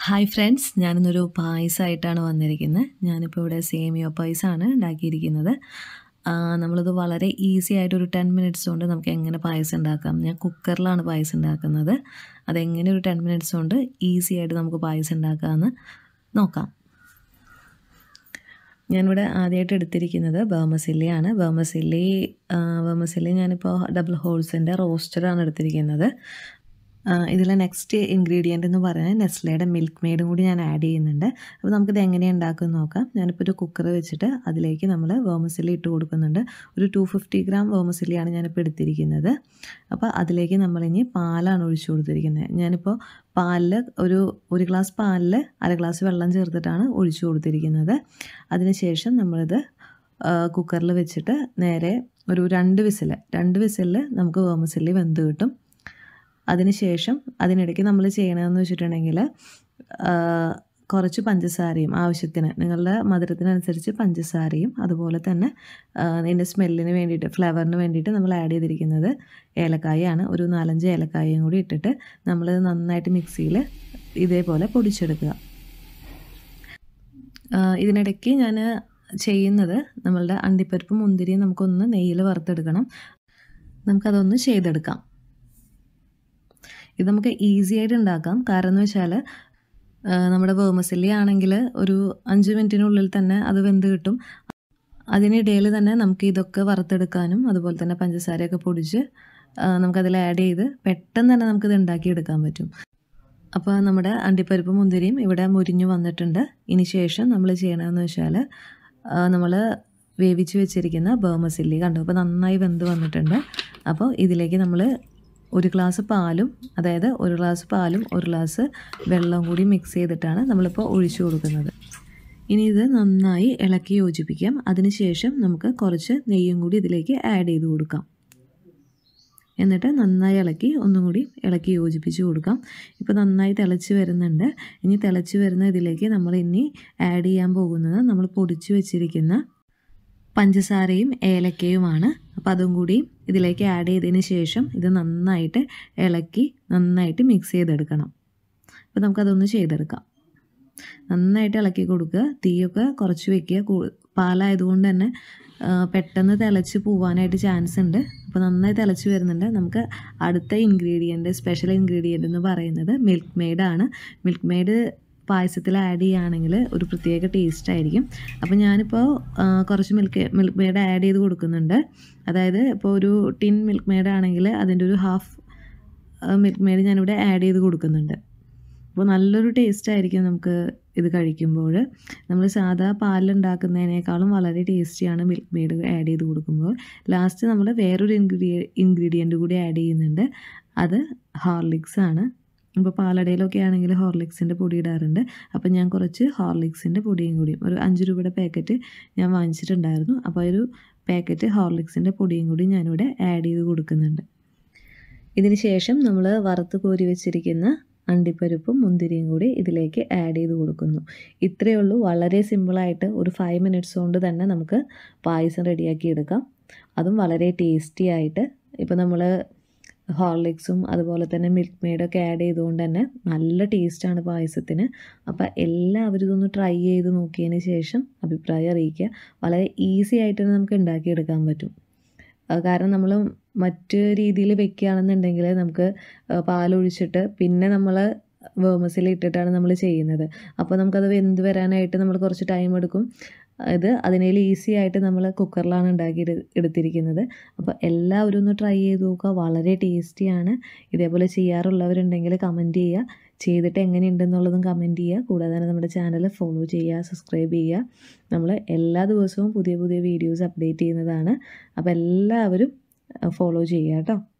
hi friends ഞാനിന്നൊരു പായസമായിട്ടാണ് വന്നിരിക്കുന്നത് ഞാനിപ്പോൾ ഇവിടെ സേമിയോ പായസമാണ് ഉണ്ടാക്കിയിരിക്കുന്നത് ആ, നമ്മളിത് വളരെ ഈസി ആയിട്ട് ഒരു ടെൻ മിനിറ്റ്സ് കൊണ്ട് നമുക്ക് എങ്ങനെ പായസം ഉണ്ടാക്കാം ഞാൻ കുക്കറിലാണ് പായസം ഉണ്ടാക്കുന്നത് അതെങ്ങനെ ഒരു ടെൻ മിനിറ്റ്സ് കൊണ്ട് ഈസി ആയിട്ട് നമുക്ക് പായസം ഉണ്ടാക്കാമെന്ന് നോക്കാം ഞാനിവിടെ ആദ്യമായിട്ട് എടുത്തിരിക്കുന്നത് ബർമസില്ലിയാണ് ബർമസില്ലി ബർമസില്ലി ഞാനിപ്പോൾ ഡബിൾ ഹോൾസിൻ്റെ റോസ്റ്റഡാണ് എടുത്തിരിക്കുന്നത് ഇതിൽ നെക്സ്റ്റ് ഇൻഗ്രീഡിയൻ്റ് എന്ന് പറയുന്നത് നെസ്ലയുടെ മിൽക്ക് മെയ്ഡും കൂടി ഞാൻ ആഡ് ചെയ്യുന്നുണ്ട് അപ്പോൾ നമുക്കിത് എങ്ങനെയാണ് ഉണ്ടാക്കുമെന്ന് നോക്കാം ഞാനിപ്പോൾ ഒരു കുക്കർ വെച്ചിട്ട് അതിലേക്ക് നമ്മൾ വേമസില്ലി ഇട്ട് കൊടുക്കുന്നുണ്ട് ഒരു ടു ഫിഫ്റ്റി ഗ്രാം വേമസില്ലിയാണ് ഞാനിപ്പോൾ എടുത്തിരിക്കുന്നത് അപ്പോൾ അതിലേക്ക് നമ്മളിനി പാലാണ് ഒഴിച്ചു കൊടുത്തിരിക്കുന്നത് ഞാനിപ്പോൾ പാലിൽ ഒരു ഒരു ഗ്ലാസ് പാലിൽ അര ഗ്ലാസ് വെള്ളം ചേർത്തിട്ടാണ് ഒഴിച്ചു കൊടുത്തിരിക്കുന്നത് അതിനുശേഷം നമ്മളിത് കുക്കറിൽ വെച്ചിട്ട് നേരെ ഒരു രണ്ട് വിസിൽ രണ്ട് വിസിലിൽ നമുക്ക് വേമസില്ലി വെന്ത് കിട്ടും അതിനുശേഷം അതിനിടയ്ക്ക് നമ്മൾ ചെയ്യണമെന്ന് വെച്ചിട്ടുണ്ടെങ്കിൽ കുറച്ച് പഞ്ചസാരയും ആവശ്യത്തിന് നിങ്ങളുടെ മധുരത്തിനനുസരിച്ച് പഞ്ചസാരയും അതുപോലെ തന്നെ ഇതിൻ്റെ സ്മെല്ലിന് വേണ്ടിയിട്ട് ഫ്ലേവറിന് വേണ്ടിയിട്ട് നമ്മൾ ആഡ് ചെയ്തിരിക്കുന്നത് ഏലക്കായാണ് ഒരു നാലഞ്ച് ഏലക്കായയും കൂടി ഇട്ടിട്ട് നമ്മൾ നന്നായിട്ട് മിക്സിയിൽ ഇതേപോലെ പൊടിച്ചെടുക്കുക ഇതിനിടയ്ക്ക് ഞാൻ ചെയ്യുന്നത് നമ്മളുടെ അണ്ടിപ്പരിപ്പ് മുന്തിരി നമുക്കൊന്ന് നെയ്യിൽ വറുത്തെടുക്കണം നമുക്കതൊന്ന് ചെയ്തെടുക്കാം ഇത് നമുക്ക് ഈസി ആയിട്ട് ഉണ്ടാക്കാം കാരണം എന്ന് വെച്ചാൽ നമ്മുടെ വേമസില്ലി ആണെങ്കിൽ ഒരു അഞ്ച് മിനിറ്റിനുള്ളിൽ തന്നെ അത് വെന്ത് കിട്ടും അതിനിടയിൽ തന്നെ നമുക്ക് ഇതൊക്കെ വറുത്തെടുക്കാനും അതുപോലെ തന്നെ പഞ്ചസാരയൊക്കെ പൊടിച്ച് നമുക്കതിൽ ആഡ് ചെയ്ത് പെട്ടെന്ന് തന്നെ നമുക്കിത് ഉണ്ടാക്കിയെടുക്കാൻ പറ്റും അപ്പോൾ നമ്മുടെ അണ്ടിപ്പരിപ്പ് മുന്തിരിയും ഇവിടെ മുരിഞ്ഞു വന്നിട്ടുണ്ട് ഇനി ശേഷം നമ്മൾ ചെയ്യണമെന്ന് വെച്ചാൽ നമ്മൾ വേവിച്ച് വെച്ചിരിക്കുന്ന ബേമസില്ലി കണ്ടു അപ്പോൾ നന്നായി വെന്ത് വന്നിട്ടുണ്ട് അപ്പോൾ ഇതിലേക്ക് നമ്മൾ ഒരു ഗ്ലാസ് പാലും അതായത് ഒരു ഗ്ലാസ് പാലും ഒരു ഗ്ലാസ് വെള്ളവും കൂടി മിക്സ് ചെയ്തിട്ടാണ് നമ്മളിപ്പോൾ ഒഴിച്ചു കൊടുക്കുന്നത് ഇനി ഇത് നന്നായി ഇളക്കി യോജിപ്പിക്കാം അതിനുശേഷം നമുക്ക് കുറച്ച് നെയ്യും കൂടി ഇതിലേക്ക് ആഡ് ചെയ്ത് കൊടുക്കാം എന്നിട്ട് നന്നായി ഇളക്കി ഒന്നും കൂടി ഇളക്കി യോജിപ്പിച്ച് കൊടുക്കാം ഇപ്പോൾ നന്നായി തിളച്ച് വരുന്നുണ്ട് ഇനി തിളച്ച് വരുന്ന ഇതിലേക്ക് നമ്മൾ ഇനി ആഡ് ചെയ്യാൻ പോകുന്നത് നമ്മൾ പൊടിച്ച് വെച്ചിരിക്കുന്ന പഞ്ചസാരയും ഏലക്കയുമാണ് അപ്പോൾ അതും കൂടി ഇതിലേക്ക് ആഡ് ചെയ്തതിന് ശേഷം ഇത് നന്നായിട്ട് ഇളക്കി നന്നായിട്ട് മിക്സ് ചെയ്തെടുക്കണം അപ്പോൾ നമുക്കതൊന്ന് ചെയ്തെടുക്കാം നന്നായിട്ട് ഇളക്കി കൊടുക്കുക തീയൊക്കെ കുറച്ച് വെക്കുക പാലായതുകൊണ്ട് തന്നെ പെട്ടെന്ന് തിളച്ച് പോവാനായിട്ട് ചാൻസ് ഉണ്ട് അപ്പോൾ നന്നായി തിളച്ച് വരുന്നുണ്ട് നമുക്ക് അടുത്ത ഇൻഗ്രീഡിയൻറ്റ് സ്പെഷ്യൽ ഇൻഗ്രീഡിയൻ്റ് എന്ന് പറയുന്നത് മിൽക്ക് മെയ്ഡാണ് മിൽക്ക് മെയ്ഡ് പായസത്തിൽ ആഡ് ചെയ്യുകയാണെങ്കിൽ ഒരു പ്രത്യേക ടേസ്റ്റ് ആയിരിക്കും അപ്പോൾ ഞാനിപ്പോൾ കുറച്ച് മിൽക്ക് മിൽക്ക് മെയ്ഡ് ആഡ് ചെയ്ത് കൊടുക്കുന്നുണ്ട് അതായത് ഇപ്പോൾ ഒരു ടിൻ മിൽക്ക് മെയ്ഡ് ആണെങ്കിൽ അതിൻ്റെ ഒരു ഹാഫ് മിൽക്ക് മെയ്ഡ് ഞാനിവിടെ ആഡ് ചെയ്ത് കൊടുക്കുന്നുണ്ട് അപ്പോൾ നല്ലൊരു ടേസ്റ്റ് ആയിരിക്കും നമുക്ക് ഇത് കഴിക്കുമ്പോൾ നമ്മൾ സാധാ പാലുണ്ടാക്കുന്നതിനേക്കാളും വളരെ ടേസ്റ്റിയാണ് മിൽക്ക് മെയ്ഡ് ആഡ് ചെയ്ത് കൊടുക്കുമ്പോൾ ലാസ്റ്റ് നമ്മൾ വേറൊരു ഇൻഗ്രീഡിയ ഇൻഗ്രീഡിയൻറ്റ് കൂടി ആഡ് ചെയ്യുന്നുണ്ട് അത് ഹോർലിക്സ് ആണ് ഇപ്പോൾ പാലടയിലൊക്കെ ആണെങ്കിൽ ഹോർലിക്സിൻ്റെ പൊടി ഇടാറുണ്ട് അപ്പോൾ ഞാൻ കുറച്ച് ഹോർലിക്സിൻ്റെ പൊടിയും കൂടിയും ഒരു അഞ്ച് രൂപയുടെ പാക്കറ്റ് ഞാൻ വാങ്ങിച്ചിട്ടുണ്ടായിരുന്നു അപ്പോൾ ഒരു പാക്കറ്റ് ഹോർലിക്സിൻ്റെ പൊടിയും കൂടി ഞാനിവിടെ ആഡ് ചെയ്ത് കൊടുക്കുന്നുണ്ട് ഇതിന് ശേഷം നമ്മൾ വറുത്ത് കോരി വെച്ചിരിക്കുന്ന അണ്ടിപ്പരിപ്പും മുന്തിരിയും കൂടി ഇതിലേക്ക് ആഡ് ചെയ്ത് കൊടുക്കുന്നു ഇത്രയേ ഉള്ളൂ വളരെ സിമ്പിളായിട്ട് ഒരു ഫൈവ് മിനിറ്റ്സ് കൊണ്ട് തന്നെ നമുക്ക് പായസം റെഡിയാക്കി എടുക്കാം അതും വളരെ ടേസ്റ്റി ആയിട്ട് ഇപ്പോൾ നമ്മൾ ഹോർലിക്സും അതുപോലെ തന്നെ മിൽക്ക് മെയ്ഡൊക്കെ ആഡ് ചെയ്തുകൊണ്ട് തന്നെ നല്ല ടേസ്റ്റാണ് പായസത്തിന് അപ്പോൾ എല്ലാവരും ഇതൊന്ന് ട്രൈ ചെയ്ത് നോക്കിയതിന് ശേഷം അഭിപ്രായം അറിയിക്കുക വളരെ ഈസി ആയിട്ട് തന്നെ നമുക്ക് ഉണ്ടാക്കിയെടുക്കാൻ പറ്റും കാരണം നമ്മൾ മറ്റ് രീതിയിൽ വെക്കുകയാണെന്നുണ്ടെങ്കിൽ നമുക്ക് പാലൊഴിച്ചിട്ട് പിന്നെ നമ്മൾ വേമസിൽ ഇട്ടിട്ടാണ് നമ്മൾ ചെയ്യുന്നത് അപ്പോൾ നമുക്കത് വെന്ത് വരാനായിട്ട് നമ്മൾ കുറച്ച് ടൈം എടുക്കും ഇത് അതിനേൽ ഈസി ആയിട്ട് നമ്മൾ കുക്കറിലാണ് ഉണ്ടാക്കി എടുത്തിരിക്കുന്നത് അപ്പോൾ എല്ലാവരും ഒന്ന് ട്രൈ ചെയ്ത് നോക്കുക വളരെ ടേസ്റ്റിയാണ് ഇതേപോലെ ചെയ്യാറുള്ളവരുണ്ടെങ്കിൽ കമൻറ്റ് ചെയ്യുക ചെയ്തിട്ട് എങ്ങനെയുണ്ടെന്നുള്ളതും കമൻറ്റ് ചെയ്യുക കൂടാതെ തന്നെ നമ്മുടെ ചാനൽ ഫോളോ ചെയ്യുക സബ്സ്ക്രൈബ് ചെയ്യുക നമ്മൾ എല്ലാ ദിവസവും പുതിയ പുതിയ വീഡിയോസ് അപ്ഡേറ്റ് ചെയ്യുന്നതാണ് അപ്പോൾ എല്ലാവരും ഫോളോ ചെയ്യുക കേട്ടോ